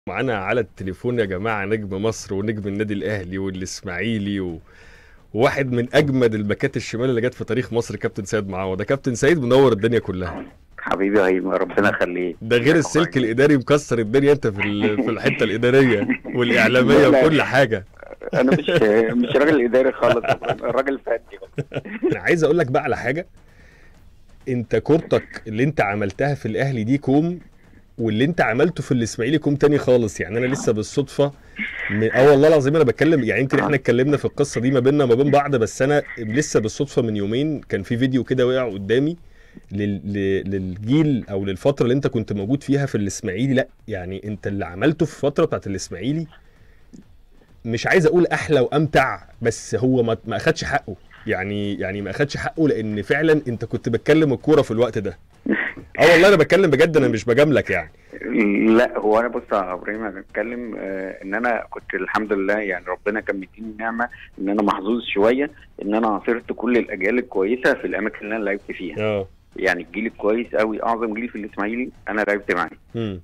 معانا على التليفون يا جماعة نجم مصر ونجم النادي الأهلي والإسماعيلي و... وواحد من أجمد الباكات الشمال اللي جت في تاريخ مصر كابتن سيد معوض ده كابتن سيد منور الدنيا كلها حبيبي يا هيما ربنا يخليك ده غير السلك الإداري مكسر الدنيا أنت في ال... في الحتة الإدارية والإعلامية لا. وكل حاجة انا مش مش راجل اداري خالص أنا راجل فني بس أنا عايز أقول لك بقى على حاجة أنت كورتك اللي أنت عملتها في الأهلي دي كوم واللي انت عملته في الاسماعيلي كوم تاني خالص يعني انا لسه بالصدفه من اه والله العظيم انا بتكلم يعني يمكن احنا اتكلمنا في القصه دي ما بيننا وما بين بعض بس انا لسه بالصدفه من يومين كان في فيديو كده وقع قدامي لل... ل- للجيل او للفتره اللي انت كنت موجود فيها في الاسماعيلي لا يعني انت اللي عملته في الفتره بتاعت الاسماعيلي مش عايز اقول احلى وامتع بس هو ما ما اخدش حقه يعني يعني ما اخدش حقه لان فعلا انت كنت بتكلم الكوره في الوقت ده اه والله انا بتكلم بجد انا مش بجاملك يعني لا هو انا بص يا ابراهيم انا بتكلم آه، ان انا كنت الحمد لله يعني ربنا كان مديني نعمه ان انا محظوظ شويه ان انا عاصرت كل الاجيال الكويسه في الاماكن اللي انا لعبت فيها اه يعني الجيل الكويس قوي اعظم جيل في الاسماعيلي انا لعبت معاه امم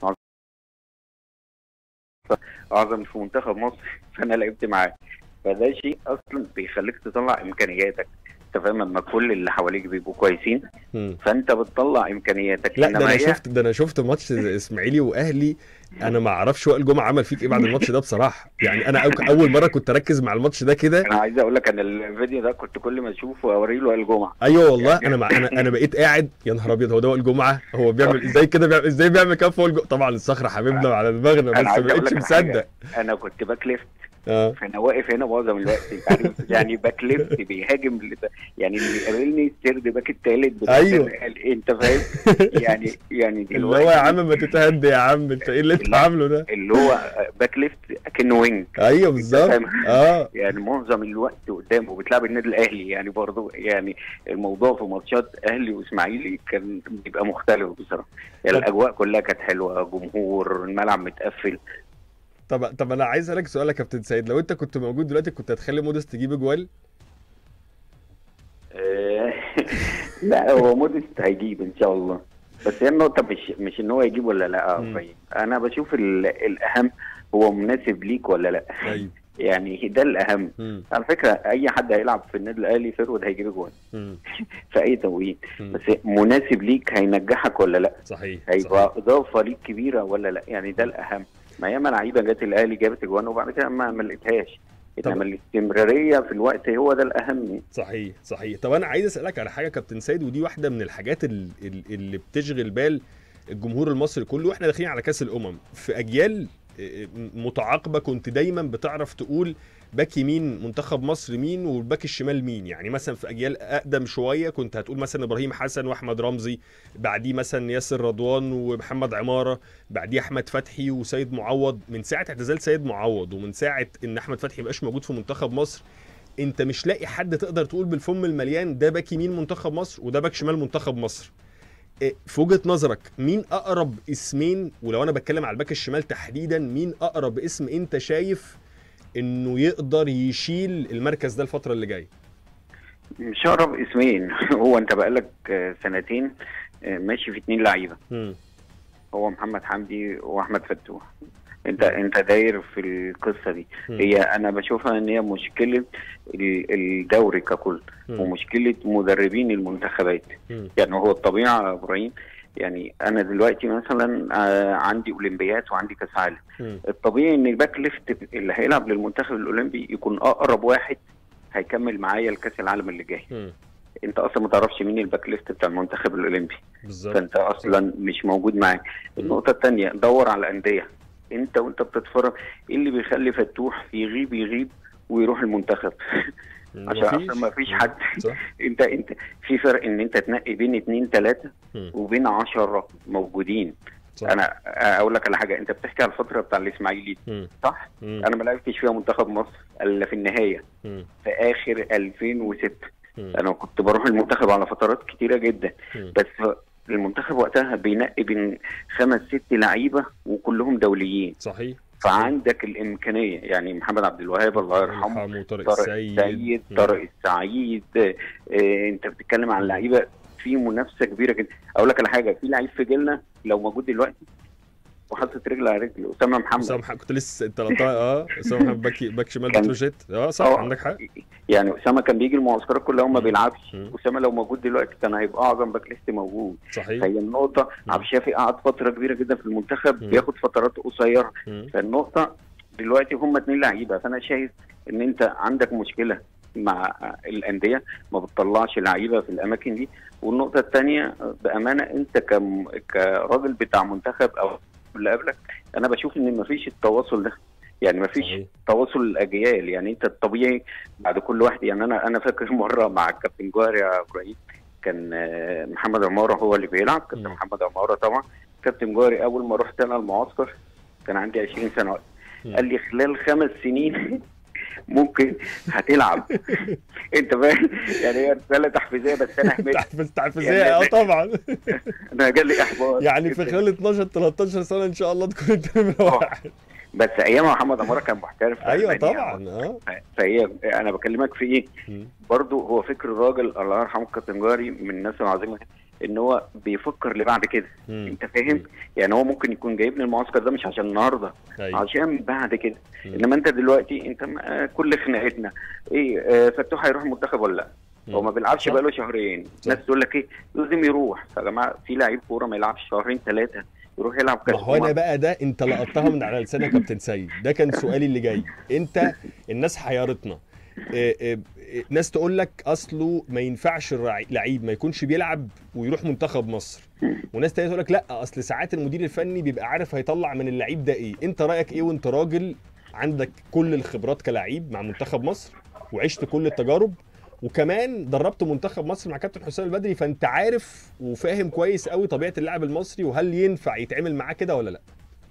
اعظم في منتخب مصر فانا لعبت معاه فده شيء اصلا بيخليك تطلع امكانياتك انت فاهم لما كل اللي حواليك بيبقوا كويسين امم فانت بتطلع امكانياتك لا ده إنما انا هي- شفت ده انا شفت ماتش اسماعيلي واهلي انا ما اعرفش وائل جمعه عمل فيك ايه بعد الماتش ده بصراحه يعني انا أو- اول مره كنت اركز مع الماتش ده كده انا عايز اقول لك انا الفيديو ده كنت كل ما اشوفه اوريه له الجمعه ايوه والله انا مع انا انا بقيت قاعد يا نهار ابيض هو ده وائل جمعه هو بيعمل ازاي كده بيعمل ازاي بيعمل كده في وائل جمعة؟ طبعا الصخره حبيبنا وعلى دماغنا أنا بس ما عايز أقول بقتش لك حاجة. مصدق انا كنت باك ليفت اه فانا واقف هنا معظم الوقت انت عارف يعني باك ليفت بيهاجم لت- يعني اللي يقابلني السيرد باك التالت أيوه. انت فاهم يعني يعني اللي هو يا عم ما تتهدى يا عم انت ايه اللي انت لا. عامله ده اللي هو باك ليفت اكنه وينج ايوه بالظبط فاهم؟ اه يعني معظم الوقت قدامه بتلعب النادي الاهلي يعني برضه يعني الموضوع في ماتشات اهلي واسماعيلي كان بيبقى مختلف بصراحه يعني طب- الاجواء كلها كانت حلوه جمهور الملعب متقفل طب طب انا عايز اسالك سؤال يا كابتن سيد لو انت كنت موجود دلوقتي كنت هتخلي موديست تجيب اجوال آه، لا هو موديست هيجيب ان شاء الله بس هي النقطه مش مش ان هو يجيب ولا لا مم. طيب انا بشوف ال- الاهم هو مناسب ليك ولا لا ايوه يعني ده الاهم مم. على فكره اي حد هيلعب في النادي الاهلي فيرود هيجيب جوان مم. في اي توقيت مم. بس مناسب ليك هينجحك ولا لا صحيح هيبقى صحيح. اضافه ليك كبيره ولا لا يعني ده الاهم ما ياما لعيبه جت الاهلي جابت اجوان وبعد كده ما ما لقيتهاش طب- انما الاستمراريه في الوقت هو ده الاهم صحيح صحيح طب انا عايز اسالك على حاجه يا كابتن سيد ودي واحده من الحاجات ال- ال- اللي بتشغل بال الجمهور المصري كله واحنا داخلين على كاس الامم في اجيال آه، متعاقبه كنت دايما بتعرف تقول باك يمين منتخب مصر مين والباك الشمال مين يعني مثلا في اجيال اقدم شويه كنت هتقول مثلا ابراهيم حسن واحمد رمزي بعديه مثلا ياسر رضوان ومحمد عماره بعديه احمد فتحي وسيد معوض من ساعه اعتزال سيد معوض ومن ساعه ان احمد فتحي مبقاش موجود في منتخب مصر انت مش لاقي حد تقدر تقول بالفم المليان ده باك يمين منتخب مصر وده باك شمال منتخب مصر إيه، في وجهه نظرك مين اقرب اسمين ولو انا بتكلم على الباك الشمال تحديدا مين اقرب اسم انت شايف انه يقدر يشيل المركز ده الفتره اللي جايه مش اقرب اسمين هو انت بقالك آه، سنتين آه، ماشي في اتنين لعيبه مم. هو محمد حمدي واحمد فتوح انت انت داير في القصه دي مم. هي انا بشوفها ان هي مشكله ال- الدوري ككل مم. ومشكله مدربين المنتخبات مم. يعني هو الطبيعه يا ابراهيم يعني انا دلوقتي مثلا آه، عندي اولمبيات وعندي كاس عالم مم. الطبيعي ان الباك ليفت اللي هيلعب للمنتخب الاولمبي يكون اقرب واحد هيكمل معايا لكاس العالم اللي جاي مم. انت اصلا ما تعرفش مين الباك ليفت بتاع المنتخب الاولمبي بالظبط فانت اصلا مش موجود معاك النقطه الثانيه دور على الانديه انت وانت بتتفرج ايه اللي بيخلي فتوح يغيب يغيب ويروح المنتخب عشان مفيش. اصلا ما فيش حد صح انت انت في فرق ان انت تنقي بين اتنين تلاته مم. وبين عشرة موجودين صح انا اقول لك على حاجه انت بتحكي على الفتره بتاع الاسماعيلي دي، مم. صح مم. انا ما لعبتش فيها منتخب مصر الا في النهايه مم. في اخر 2006 مم. انا كنت بروح المنتخب على فترات كتيره جدا مم. بس المنتخب وقتها بينقي بين خمس ست لعيبه وكلهم دوليين صحيح فعندك الامكانيه يعني محمد عبد الوهاب الله يرحمه يرحمه طارق طارق السيد السيد مم. طارق السعيد آه انت بتتكلم عن لعيبه في منافسه كبيره جدا اقول لك على حاجه في لعيب في جيلنا لو موجود دلوقتي وحاطط رجل على رجل اسامه محمد اسامه محمد كنت لسه انت لقطها اه اسامه محمد باك باك شمال كان- بتروجيت اه صح آه. عندك حق يعني اسامه كان بيجي المعسكرات كلها وما مم. بيلعبش مم. اسامه لو موجود دلوقتي كان هيبقى اعظم باك ليست موجود صحيح فهي النقطه مم. عبد الشافي قعد فتره كبيره جدا في المنتخب مم. بياخد فترات قصيره مم. فالنقطه دلوقتي هم اتنين لعيبه فانا شايف ان انت عندك مشكله مع الانديه ما بتطلعش لعيبه في الاماكن دي والنقطه الثانيه بامانه انت كم كراجل بتاع منتخب او اللي قبلك انا بشوف ان ما فيش التواصل ده يعني ما فيش صحيح تواصل الاجيال يعني انت الطبيعي بعد كل واحد يعني انا انا فاكر مره مع الكابتن جوهر يا ابراهيم كان آه، محمد عماره هو اللي بيلعب كابتن مم. محمد عماره طبعا كابتن جوهري اول ما رحت انا المعسكر كان عندي 20 سنه وقت. مم. قال لي خلال خمس سنين ممكن هتلعب انت فاهم يعني هي رساله تحفيزيه بس انا همت تحفز تحفيزيه يعني اه ده- طبعا انا جالي احباط يعني في جداً. خلال 12 13 سنه ان شاء الله تكون انت نمره آه. واحد بس ايام محمد عماره كان محترف في ايوه ألمانيا. طبعا اه ف- فهي انا بكلمك في ايه مم. برضو هو فكر الراجل الله يرحمه كابتن جاري من الناس العظيمه ان هو بيفكر لبعد كده مم. انت فاهم يعني هو ممكن يكون جايبني المعسكر ده مش عشان النهارده ايوه عشان بعد كده مم. انما انت دلوقتي انت م- آه، كل خناقتنا ايه آه، فتوح هيروح المنتخب ولا لا هو ما بيلعبش صح. بقاله شهرين صح. ناس تقول لك ايه لازم يروح يا جماعه في لعيب كوره ما يلعبش شهرين ثلاثه يروح يلعب كاس ما هو انا أمم. بقى ده انت لقطتها من على لسانك يا كابتن سيد ده كان سؤالي اللي جاي انت الناس حيرتنا إيه إيه إيه، ناس تقول لك اصله ما ينفعش الرع- لعيب ما يكونش بيلعب ويروح منتخب مصر وناس تانية تقول لك لا اصل ساعات المدير الفني بيبقى عارف هيطلع من اللعيب ده ايه انت رايك ايه وانت راجل عندك كل الخبرات كلعيب مع منتخب مصر وعشت كل التجارب وكمان دربت منتخب مصر مع كابتن حسام البدري فانت عارف وفاهم كويس قوي طبيعه اللاعب المصري وهل ينفع يتعمل معاه كده ولا لا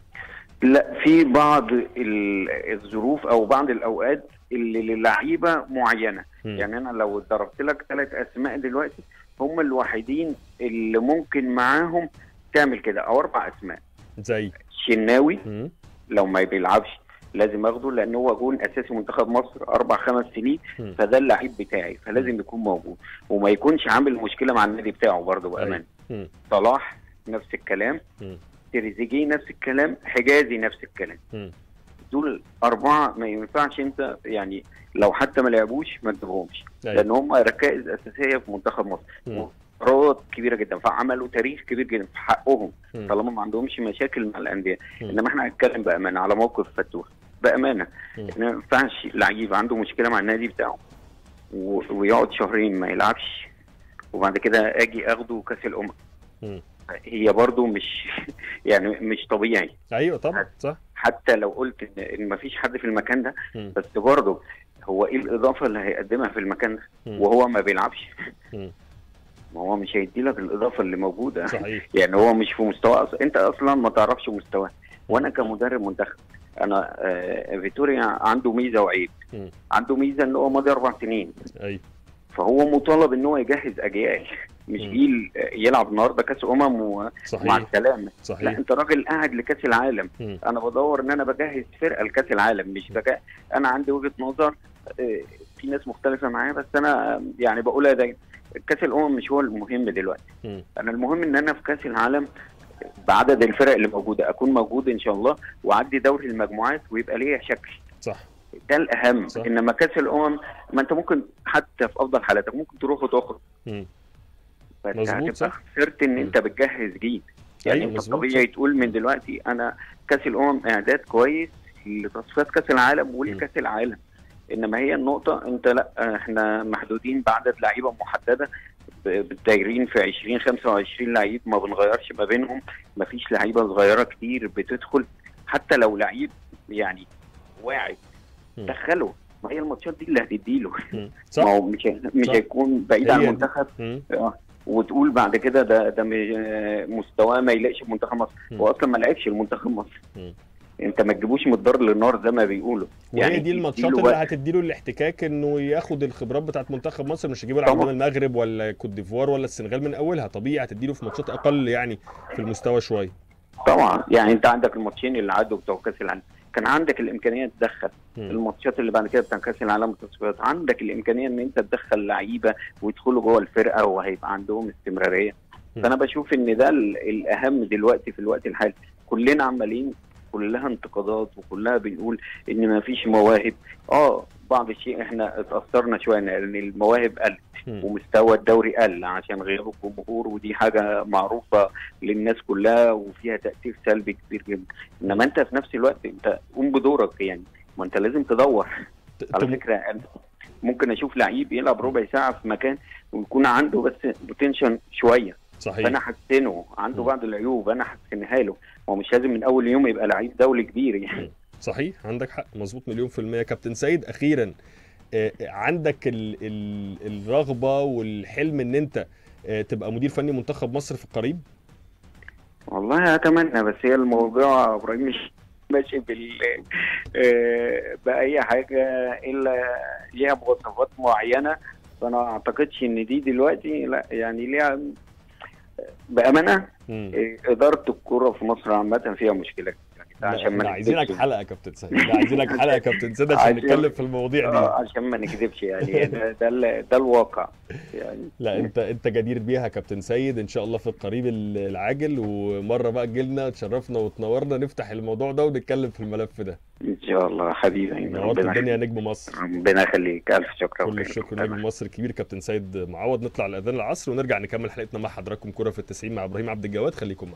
لا في بعض ال- الظروف او بعض الاوقات اللي للعيبه معينه مم. يعني انا لو ضربت لك ثلاث اسماء دلوقتي هم الوحيدين اللي ممكن معاهم تعمل كده او اربع اسماء زي شناوي مم. لو ما بيلعبش لازم اخده لان هو جون اساسي منتخب مصر اربع خمس سنين مم. فده اللعيب بتاعي فلازم يكون موجود وما يكونش عامل مشكله مع النادي بتاعه برضه بامان مم. صلاح نفس الكلام مم. تريزيجيه نفس الكلام حجازي نفس الكلام مم. دول أربعة ما ينفعش أنت يعني لو حتى ما لعبوش ما تجيبهمش أيوة. لأن هم ركائز أساسية في منتخب مصر مم. قرارات كبيرة جدا فعملوا تاريخ كبير جدا في حقهم مم. طالما ما عندهمش مشاكل مع الأندية مم. إنما إحنا هنتكلم بأمانة على موقف فتوح بأمانة مم. إن ما ينفعش لعيب عنده مشكلة مع النادي بتاعه و... ويقعد شهرين ما يلعبش وبعد كده أجي أخده كأس الأمم مم. هي برضو مش يعني مش طبيعي ايوه طبعا صح حتى لو قلت ان ان مفيش حد في المكان ده مم. بس برضه هو ايه الاضافه اللي هيقدمها في المكان ده مم. وهو ما بيلعبش مم. ما هو مش هيدي لك الاضافه اللي موجوده صحيح يعني هو مش في مستوى أصلا. انت اصلا ما تعرفش مستواه وانا كمدرب منتخب انا آه فيتوريا عنده ميزه وعيب مم. عنده ميزه ان هو ماضي اربع سنين ايوه فهو مطالب ان هو يجهز اجيال مش مم. جيل آه، يلعب النهارده كاس امم ومع صحيح السلامه لا صحيح انت راجل قاعد لكاس العالم مم. انا بدور ان انا بجهز فرقه لكاس العالم مش بجهز انا عندي وجهه نظر آه، في ناس مختلفه معايا بس انا آه، يعني بقولها دايما كاس الامم مش هو المهم دلوقتي مم. انا المهم ان انا في كاس العالم بعدد الفرق اللي موجوده اكون موجود ان شاء الله واعدي دوري المجموعات ويبقى ليا شكل صح ده الاهم صح. انما كاس الامم ما انت ممكن حتى في افضل حالاتك ممكن تروح وتخرج مم. فانت مظبوط، هتبقى صح. خسرت ان مم. انت بتجهز جيل يعني أيوة، انت مظبوط، طبيعي تقول من دلوقتي انا كاس الامم اعداد كويس لتصفيات كاس العالم ولكاس العالم انما هي النقطه انت لا احنا محدودين بعدد لعيبه محدده ب- دايرين في 20 25 لعيب ما بنغيرش ما بينهم ما فيش لعيبه صغيره كتير بتدخل حتى لو لعيب يعني واعد مم. دخله ما هي الماتشات دي اللي هتديله مم. ما صح هو مش مش صح. هيكون بعيد عن هي دي. المنتخب مم. آه. وتقول بعد كده ده ده م- مستواه ما يلاقيش بمنتخب مصر مم. هو اصلا ما لعبش المنتخب مصر مم. انت ما تجيبوش من الدار للنار زي ما بيقولوا وهي يعني دي الماتشات تديله اللي وقت. هتديله الاحتكاك انه ياخد الخبرات بتاعت منتخب مصر مش هيجيبه طبعا. قدام المغرب ولا كوت ديفوار ولا السنغال من اولها طبيعي هتديله في ماتشات اقل يعني في المستوى شويه طبعا يعني انت عندك الماتشين اللي عدوا بتوع كاس العالم كان عندك الامكانيه تدخل مم. الماتشات اللي بعد كده بتاع كاس العالم والتصفيات عندك الامكانيه ان انت تدخل لعيبه ويدخلوا جوه الفرقه وهيبقى عندهم استمراريه مم. فانا بشوف ان ده ال- الاهم دلوقتي في الوقت الحالي كلنا عمالين كلها انتقادات وكلها بنقول ان ما فيش مواهب اه بعض الشيء احنا اتاثرنا شويه لان المواهب قلت مم. ومستوى الدوري قل عشان غياب الجمهور ودي حاجه معروفه للناس كلها وفيها تاثير سلبي كبير جدا انما انت في نفس الوقت انت قوم بدورك يعني ما انت لازم تدور ت- على تم- فكره أنا ممكن اشوف لعيب يلعب ربع ساعه في مكان ويكون عنده بس بوتنشن شويه صحيح فانا احسنه عنده م. بعض العيوب انا احسنها له هو مش لازم من اول يوم يبقى لعيب دولي كبير يعني صحيح عندك حق مظبوط مليون في المية كابتن سيد أخيرا آه، عندك ال ال الرغبة والحلم إن أنت آه، تبقى مدير فني منتخب مصر في القريب والله اتمنى بس هي الموضوع ابراهيم مش ماشي بال آه، باي حاجه الا ليها مواصفات معينه فانا ما اعتقدش ان دي دلوقتي لا يعني ليها بامانه مم. آه، اداره الكوره في مصر عامه فيها مشكله يعني ده عشان ده ما عايزينك نكذبش. حلقة يا كابتن سيد ده عايزينك حلقة يا كابتن سيد عشان عشان- نتكلم في المواضيع دي اه عشان ما نكذبش يعني ده ده, ال- ده الواقع يعني لا انت انت جدير بيها يا كابتن سيد ان شاء الله في القريب ال- العاجل ومره بقى تجيلنا تشرفنا وتنورنا نفتح الموضوع ده ونتكلم في الملف ده ان شاء الله حبيبي نورت ربنا الدنيا يا نجم مصر ربنا يخليك الف شكر كل الشكر نجم مصر الكبير كابتن سيد معوض نطلع لاذان العصر ونرجع نكمل حلقتنا مع حضراتكم كرة في التسعين مع ابراهيم عبد الجواد خليكم معانا